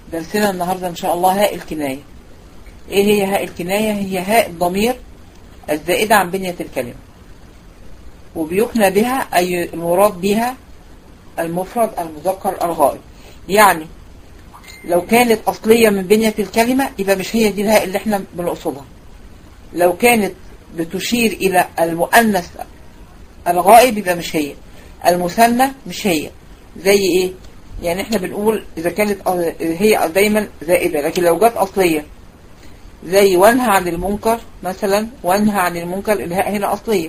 درسنا النهاردة إن شاء الله هاء الكناية إيه هي هاء الكناية هي هاء الضمير الزائدة عن بنية الكلمة وبيكنى بها أي المراد بها المفرد المذكر الغائب يعني لو كانت أصلية من بنية الكلمة يبقى مش هي دي الهاء اللي احنا بنقصدها لو كانت بتشير إلى المؤنث الغائب يبقى مش هي المثنى مش هي زي ايه يعني احنا بنقول اذا كانت هي دايما زائدة لكن لو جت اصلية زي وانهى عن المنكر مثلا وانهى عن المنكر الهاء هنا اصلية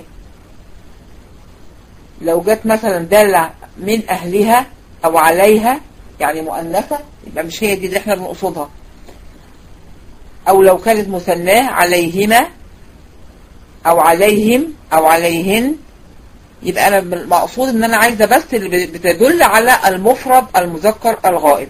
لو جت مثلا دالة من اهلها او عليها يعني مؤنثة يبقى مش هي دي اللي احنا بنقصدها او لو كانت مثناه عليهما او عليهم او عليهن يبقى انا المقصود ان انا عايزه بس اللي بتدل على المفرد المذكر الغائب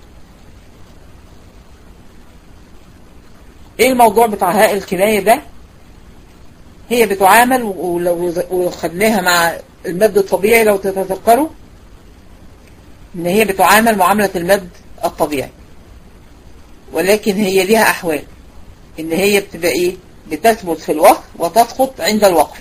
ايه الموضوع بتاع هاء الكنايه ده هي بتعامل ولو خدناها مع المد الطبيعي لو تتذكروا ان هي بتعامل معامله المد الطبيعي ولكن هي ليها احوال ان هي بتبقى ايه بتثبت في الوقف وتسقط عند الوقف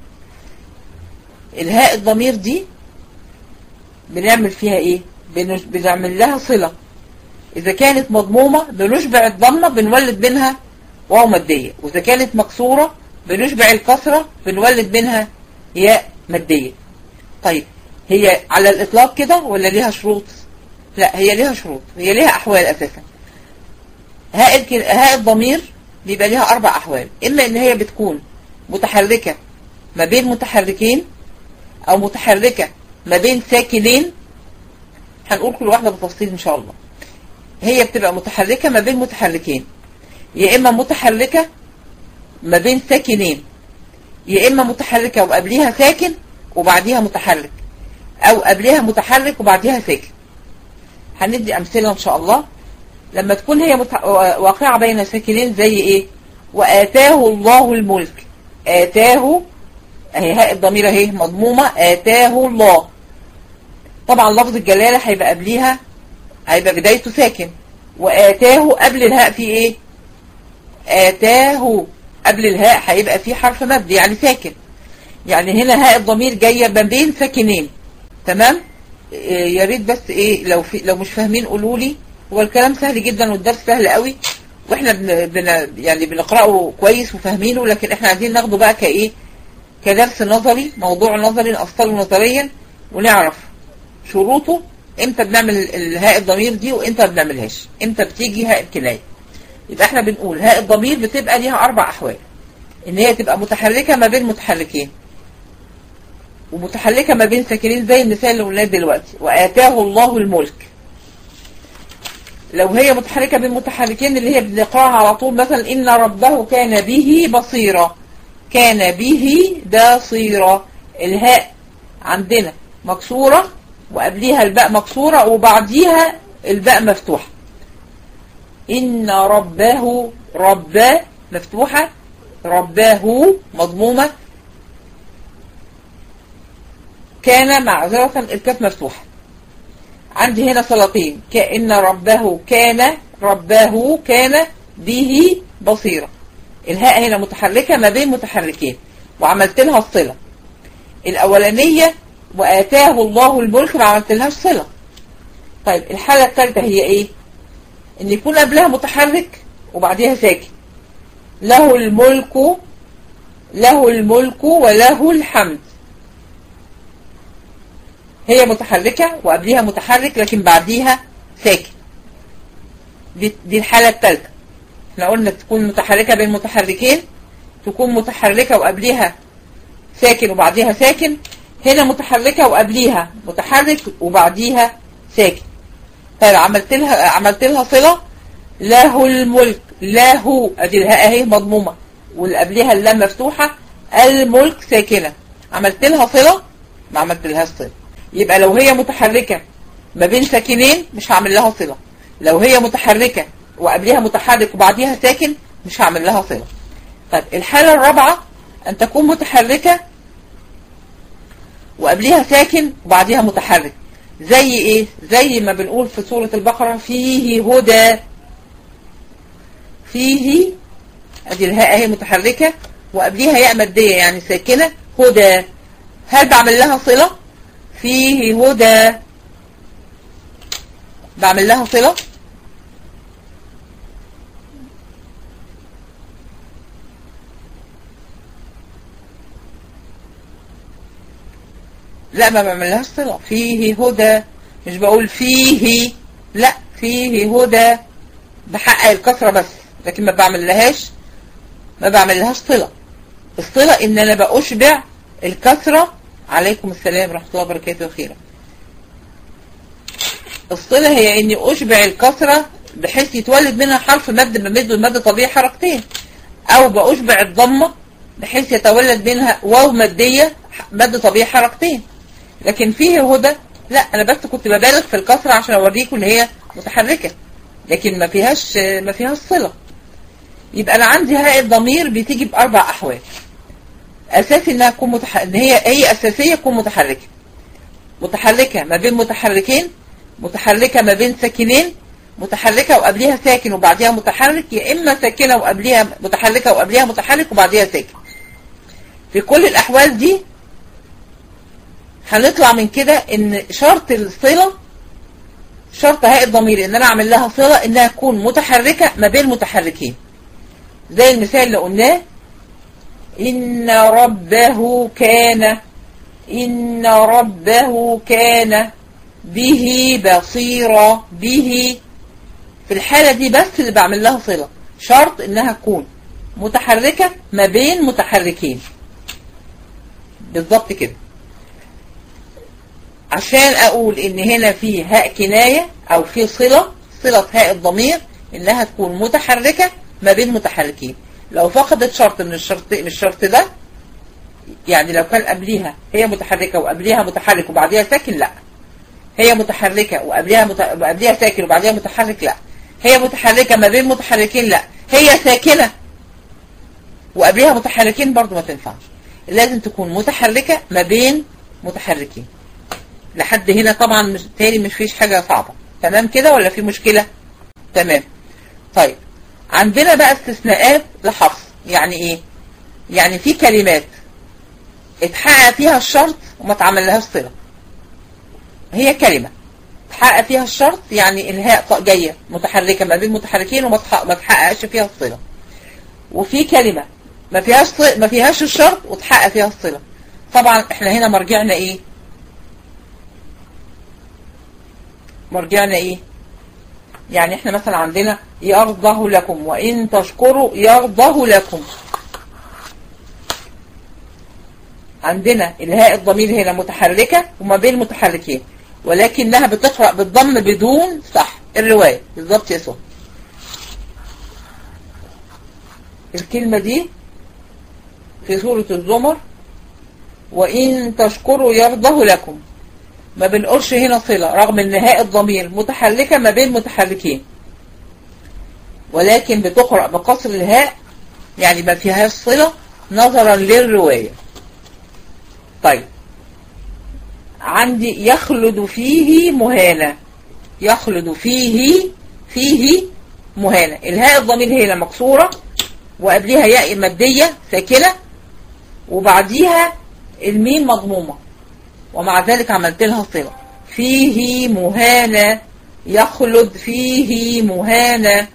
الهاء الضمير دي بنعمل فيها ايه بنعمل لها صلة اذا كانت مضمومة بنشبع الضمة بنولد منها واو مادية واذا كانت مكسورة بنشبع الكسرة بنولد منها ياء مادية طيب هي على الاطلاق كده ولا ليها شروط لا هي ليها شروط هي ليها احوال اساسا هاء الك... هاء الضمير بيبقى ليها اربع احوال اما ان هي بتكون متحركة ما بين متحركين او متحركة ما بين ساكنين هنقول كل واحدة بالتفصيل ان شاء الله هي بتبقى متحركة ما بين متحركين يا اما متحركة ما بين ساكنين يا اما متحركة وقبليها ساكن وبعديها متحرك او قبليها متحرك وبعديها ساكن هندي امثلة ان شاء الله لما تكون هي مت... واقعة بين ساكنين زي ايه واتاه الله الملك اتاه اهي هاء الضمير اهي مضمومة اتاه الله طبعا لفظ الجلالة هيبقى قبليها هيبقى بدايته ساكن واتاه قبل الهاء في ايه اتاه قبل الهاء هيبقى في حرف مد يعني ساكن يعني هنا هاء الضمير جاية ما بين ساكنين تمام يا ريت بس ايه لو في لو مش فاهمين قولوا لي هو الكلام سهل جدا والدرس سهل قوي واحنا بن بن يعني بنقراه كويس وفاهمينه لكن احنا عايزين ناخده بقى كايه كدرس نظري موضوع نظري نأصله نظريا ونعرف شروطه امتى بنعمل الهاء الضمير دي وامتى ما بنعملهاش امتى بتيجي هاء الكناية يبقى احنا بنقول هاء الضمير بتبقى ليها اربع احوال ان هي تبقى متحركة ما بين متحركين ومتحركة ما بين ساكنين زي المثال اللي قلناه دلوقتي وآتاه الله الملك لو هي متحركة بين متحركين اللي هي بنقراها على طول مثلا إن ربه كان به بصيرا كان به بصيرا الهاء عندنا مكسورة وقبليها الباء مكسورة وبعديها الباء مفتوحة إن ربه رباه مفتوحة رباه مضمومة كان معذرة الكاف مفتوحة عندي هنا صلاتين كأن ربه كان رباه كان به بصيرة الهاء هنا متحركة ما بين متحركين وعملت لها الصلة الأولانية وآتاه الله الملك ما عملت لهاش صلة طيب الحالة الثالثة هي ايه ان يكون قبلها متحرك وبعديها ساكن له الملك له الملك وله الحمد هي متحركة وقبليها متحرك لكن بعديها ساكن دي, دي الحالة الثالثة احنا قلنا تكون متحركة بين متحركين تكون متحركة وقبليها ساكن وبعديها ساكن هنا متحركة وقبليها متحرك وبعديها ساكن طيب عملت لها عملت لها صلة له الملك له ادي الهاء اهي مضمومة واللي قبليها اللام مفتوحة الملك ساكنة عملت لها صلة ما عملت لهاش صلة يبقى لو هي متحركة ما بين ساكنين مش هعمل لها صلة لو هي متحركة وقبليها متحرك وبعديها ساكن مش هعمل لها صلة طيب الحالة الرابعة أن تكون متحركة وقبليها ساكن وبعديها متحرك زي ايه زي ما بنقول في سورة البقرة فيه هدى فيه ادي الهاء اهي متحركة وقبليها ياء مادية يعني ساكنة هدى هل بعمل لها صلة فيه هدى بعمل لها صلة لا ما بعملهاش صلة فيه هدى مش بقول فيه لا فيه هدى بحقق الكسرة بس لكن ما بعمل لهاش ما بعمل لهاش صلة الصلة ان انا بأشبع الكسرة عليكم السلام ورحمة الله وبركاته خيرا الصلة هي اني اشبع الكسرة بحيث يتولد منها حرف مد بمد المد طبيعي حركتين او بأشبع الضمة بحيث يتولد منها واو مادية مد طبيعي حركتين لكن فيه هدى لا انا بس كنت ببالغ في الكسرة عشان اوريكم ان هي متحركة لكن ما فيهاش ما فيهاش صلة يبقى انا عندي هاء الضمير بتيجي باربع احوال اساسي انها تكون متح... ان هي هي اساسيه تكون متحركه متحركه ما بين متحركين متحركه ما بين ساكنين متحركه وقبليها ساكن وبعديها متحرك يا اما ساكنه وقبليها متحركه وقبليها متحرك وبعديها ساكن في كل الاحوال دي هنطلع من كده ان شرط الصله شرط هاء الضمير ان انا اعمل لها صله انها تكون متحركه ما بين متحركين زي المثال اللي قلناه إن ربه كان إن ربه كان به بصيرا به في الحالة دي بس اللي بعمل لها صلة شرط إنها تكون متحركة ما بين متحركين بالضبط كده عشان أقول إن هنا في هاء كناية أو في صلة صلة هاء الضمير إنها تكون متحركة ما بين متحركين لو فقدت شرط من الشرط من الشرط ده يعني لو كان قبليها هي متحركة وقبليها متحرك وبعديها ساكن لا هي متحركة وقبليها مت... وقبليها ساكن وبعديها متحرك لا هي متحركة ما بين متحركين لا هي ساكنة وقبليها متحركين برضو ما تنفعش لازم تكون متحركة ما بين متحركين لحد هنا طبعا مش تاني مش فيش حاجة صعبة تمام كده ولا في مشكلة تمام طيب عندنا بقى استثناءات لحفظ يعني ايه يعني في كلمات اتحقق فيها الشرط وما تعمل لهاش صلة هي كلمة اتحقق فيها الشرط يعني الهاء جاية متحركة ما بين متحركين وما تحققش فيها الصلة وفي كلمة ما فيهاش صلة ما فيهاش الشرط وتحقق فيها الصلة طبعا احنا هنا مرجعنا ايه مرجعنا ايه يعني احنا مثلا عندنا يرضه لكم وإن تشكروا يرضه لكم عندنا الهاء الضمير هنا متحركة وما بين متحركين ولكنها بتقرأ بالضم بدون صح الرواية بالضبط يا سهى الكلمة دي في سورة الزمر وإن تشكروا يرضه لكم ما بنقولش هنا صلة رغم ان هاء الضمير متحركة ما بين متحركين ولكن بتقرأ بقصر الهاء يعني ما فيهاش صلة نظرا للرواية طيب عندي يخلد فيه مهانة يخلد فيه فيه مهانة الهاء الضمير هنا مكسورة وقبلها ياء مادية ساكنة وبعديها الميم مضمومة ومع ذلك عملت لها صلة فيه مهانة يخلد فيه مهانة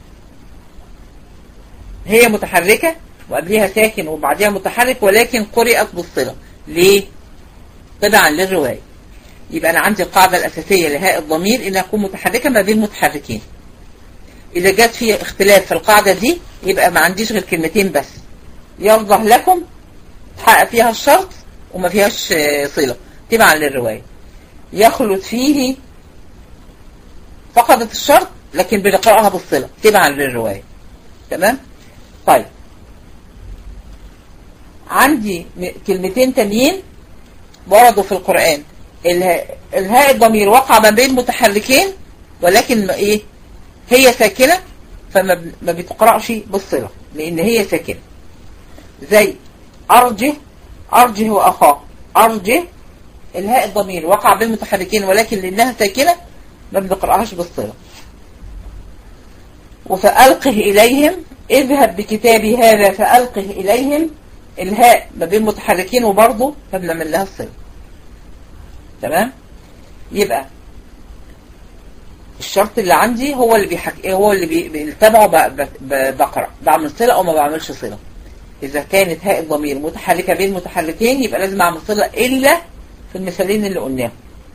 هي متحركة وقبلها ساكن وبعدها متحرك ولكن قرأت بالصلة ليه؟ طبعا للرواية يبقى أنا عندي القاعدة الأساسية لهاء الضمير إنها تكون متحركة ما بين متحركين إذا جت في اختلاف في القاعدة دي يبقى ما عنديش غير كلمتين بس يرضى لكم تحقق فيها الشرط وما فيهاش صلة تبعا للرواية يخلد فيه فقدت الشرط لكن بنقرأها بالصلة تبعا للرواية تمام طيب عندي كلمتين تانيين وردوا في القرآن الهاء الضمير وقع ما بين متحركين ولكن ايه هي ساكنة فما ما بتقرأش بالصلة لان هي ساكنة زي ارجه ارجه واخاه ارجه الهاء الضمير وقع بين متحركين ولكن لانها ساكنه ما بنقراهاش بالصله وفألقه إليهم اذهب بكتابي هذا فألقه إليهم الهاء ما بين متحركين وبرضه فبنعمل لها الصله تمام يبقى الشرط اللي عندي هو اللي بيحك... هو اللي بي... بيتبعه ب... ب... ب... بقرا بعمل صله او ما بعملش صله اذا كانت هاء الضمير متحركه بين متحركين يبقى لازم اعمل صله الا في المثالين اللي قلناهم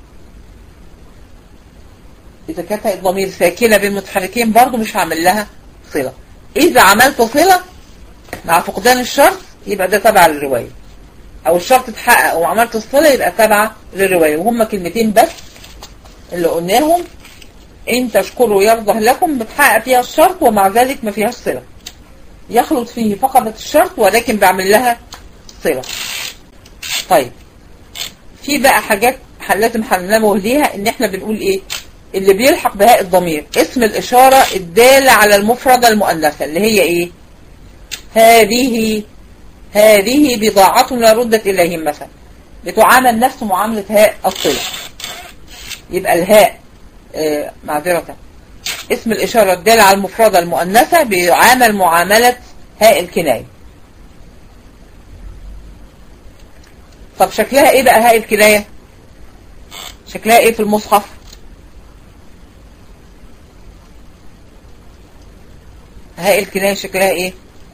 اذا كانت هاء الضمير ساكنه بين متحركين برضه مش هعمل لها صله اذا عملت صله مع فقدان الشرط يبقى ده تبع للروايه او الشرط اتحقق وعملت الصله يبقى تبع للروايه وهم كلمتين بس اللي قلناهم ان تشكروا يرضى لكم بتحقق فيها الشرط ومع ذلك ما فيهاش صله يخلط فيه فقدت الشرط ولكن بعمل لها صله طيب في بقى حاجات لازم هننبه ليها ان احنا بنقول ايه اللي بيلحق بهاء الضمير اسم الاشاره الداله على المفردة المؤنثة اللي هي ايه هذه هذه بضاعتنا ردت اليهم مثلا بتعامل نفس معاملة هاء الصلة يبقى الهاء آه معذرة اسم الإشارة الدالة على المفردة المؤنثة بيعامل معاملة هاء الكناية طب شكلها ايه بقى هاء الكناية شكلها ايه في المصحف هاء الكناية شكلها ايه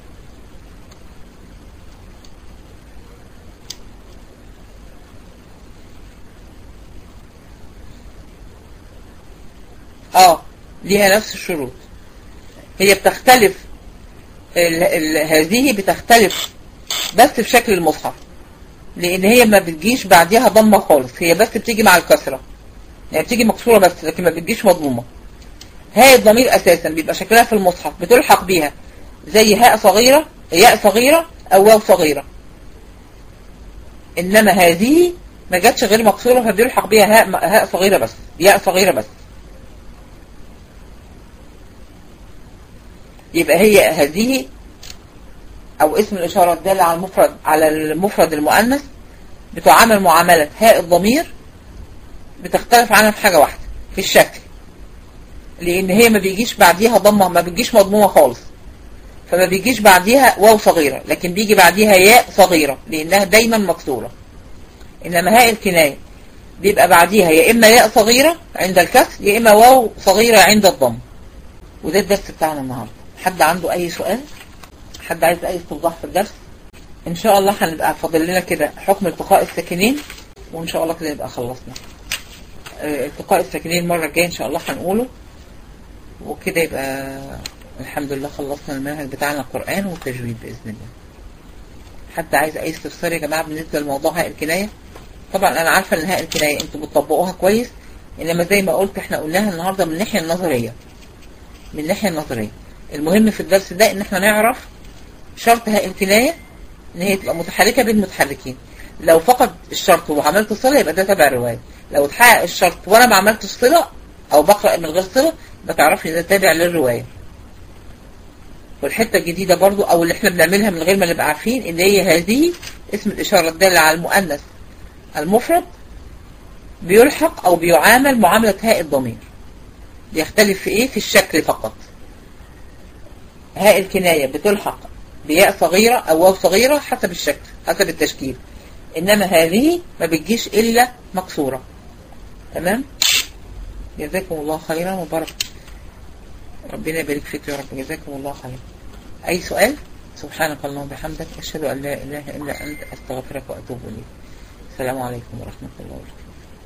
اه ليها نفس الشروط هي بتختلف ال ال هذه بتختلف بس في شكل المصحف لان هي ما بتجيش بعديها ضمه خالص هي بس بتيجي مع الكسره يعني بتيجي مكسوره بس لكن ما بتجيش مضمومه هاء الضمير اساسا بيبقى شكلها في المصحف بتلحق بيها زي هاء صغيره ياء صغيره او واو صغيره انما هذه ما جاتش غير مكسوره فبيلحق بيها هاء هاء صغيره بس ياء صغيره بس يبقى هي هذه او اسم الاشارة الدالة على المفرد على المفرد المؤنث بتعامل معاملة هاء الضمير بتختلف عنها في حاجة واحدة في الشكل لان هي ما بيجيش بعديها ضمة ما بيجيش مضمومة خالص فما بيجيش بعديها واو صغيرة لكن بيجي بعديها ياء صغيرة لانها دايما مكسورة انما هاء الكناية بيبقى بعديها يا اما ياء صغيرة عند الكسر يا اما واو صغيرة عند الضم وده الدرس بتاعنا النهارده حد عنده اي سؤال حد عايز اي استوضاح في الدرس ان شاء الله هنبقى فاضل لنا كده حكم التقاء الساكنين وان شاء الله كده يبقى خلصنا اه التقاء الساكنين المره الجايه ان شاء الله هنقوله وكده يبقى الحمد لله خلصنا المنهج بتاعنا القران والتجويد باذن الله حد عايز اي استفسار يا جماعه بالنسبه لموضوع هاء الكنايه طبعا انا عارفه ان هاء الكنايه انتوا بتطبقوها كويس انما زي ما قلت احنا قلناها النهارده من الناحيه النظريه من الناحيه النظريه المهم في الدرس ده ان احنا نعرف شرط هاء الكناية ان هي تبقى متحركة بين متحركين لو فقد الشرط وعملت صلة يبقى ده تبع رواية لو اتحقق الشرط وانا ما عملتش صلة او بقرأ من غير صلة بتعرف ان ده تابع للرواية والحتة الجديدة برضو او اللي احنا بنعملها من غير ما نبقى عارفين ان هي هذه اسم الاشارة الدالة على المؤنث المفرد بيلحق او بيعامل معاملة هاء الضمير بيختلف في ايه في الشكل فقط هاء الكناية بتلحق بياء صغيرة أو واو صغيرة حسب الشكل حسب التشكيل إنما هذه ما بتجيش إلا مكسورة تمام جزاكم الله خيرا وبارك ربنا يبارك فيك يا رب جزاكم الله خيرا أي سؤال سبحانك اللهم وبحمدك أشهد أن لا إله إلا أنت أستغفرك وأتوب إليك السلام عليكم ورحمة الله وبركاته